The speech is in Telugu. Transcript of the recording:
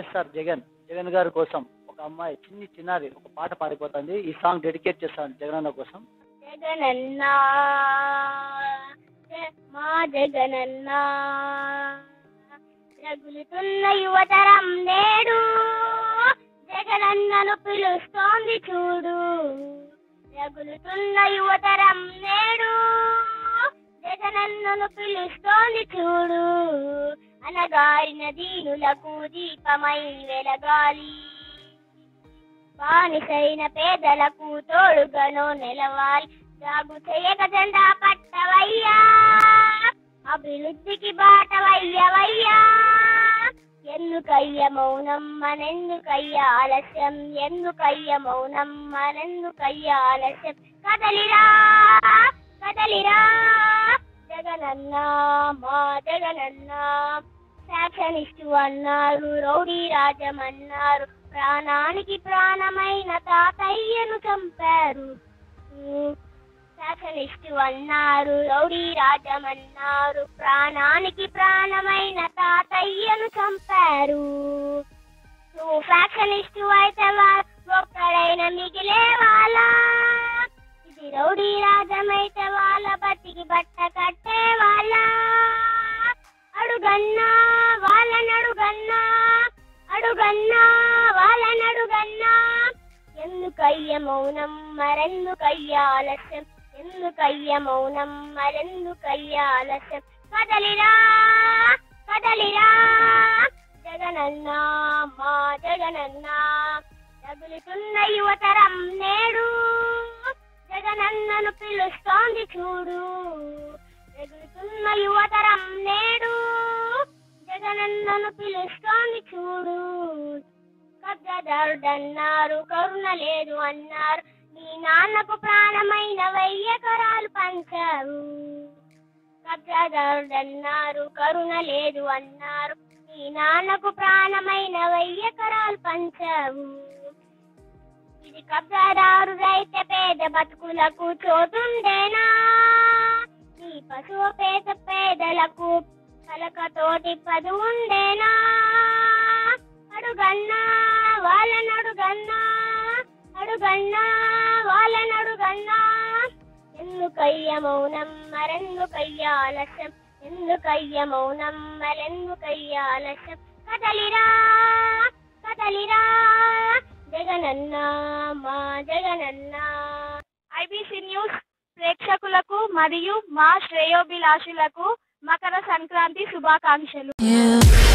వైఎస్ఆర్ జగన్ జగన్ గారి కోసం ఒక అమ్మాయి చిన్ని చిన్నారి ఒక పాట పాడిపోతుంది ఈ సాంగ్ డెడికేట్ చేస్తాను జగనన్న కోసం జగనన్నా జ- మా జగనన్నా రగులుతున్న యువతరం నేడు జగనన్నను పిలుస్తోంది చూడు రగులుతున్న యువతరం నేడు జగనన్నను పిలుస్తోంది చూడు అనగారిన దీనులకు దీపమై వెలగాలి బానిసైన పేదలకు తోడుగను నిలవాలి జాగు చేయక జెండా పట్టవయ్యా అభివృద్ధికి బాటవయ్యవయ్యా ఎందుకయ్య మౌనం మనెందుకయ్య ఆలస్యం ఎందుకయ్య మౌనం మనెందుకయ్య ఆలస్యం కదలిరా కదలిరా జగనన్నా మా జగనన్నా ఫ్యాక్షనిస్టు అన్నారు రౌడీ రాజం అన్నారు ప్రాణానికి ప్రాణమైన తాతయ్యను చంపారు ఫ్యాక్షనిస్టు అన్నారు రౌడీ రాజం అన్నారు ప్రాణానికి ప్రాణమైన తాతయ్యను చంపారు నువ్వు ఫ్యాక్షనిస్టు అయితే వా- ఒక్కడైన మిగిలే వాళ్ళ ఇది రౌడీ రాజమైతే వాళ్ళ బతికి బట్ట కట్టే వాళ్ళ అడుగన్నా వాళ్ళని అడుగన్నా అడుగన్నా వాళ్ళని అడుగన్నా ఎందుకయ్య మౌనం మరెందుకయ్య ఆలస్యం ఎందుకయ్య మౌనం మరెందుకయ్య ఆలస్యం కదలిరా కదలిరా జగనన్నా మా జగనన్నా తగులుతున్న యువతరం నేడు జగనన్నను పిలుస్తోంది చూడు ఎగురుతున్న యువతరం నేడు జగనన్నను పిలుస్తోంది చూడు కబ్జాదారుడన్నారు కరుణ లేదు అన్నారు నీ నాన్నకు ప్రాణమైన వెయ్యకరాలు పంచారు కబ్జాదారుడన్నారు కరుణ లేదు అన్నారు నీ నాన్నకు ప్రాణమైన వెయ్యకరాలు పంచావు ఇది కబ్జాదారుడైతే పేద బతుకులకు చోటుండేనా నీ పశువు పేద పేదలకు పలకతోటి పదు ఉండేనా అడుగన్నా వాళ్ళని అడుగన్నా అడుగన్నా వాళ్ళని అడుగన్నా ఎందుకయ్య మౌనం మరెందుకయ్య ఆలస్యం ఎందుకయ్య మౌనం మరెందుకయ్య ఆలస్యం కదలిరా కదలిరా జగనన్నా మా జగనన్నా ఐబీసీ న్యూస్ ప్రేక్షకులకు మరియు మా శ్రేయోభిలాషులకు మకర సంక్రాంతి శుభాకాంక్షలు You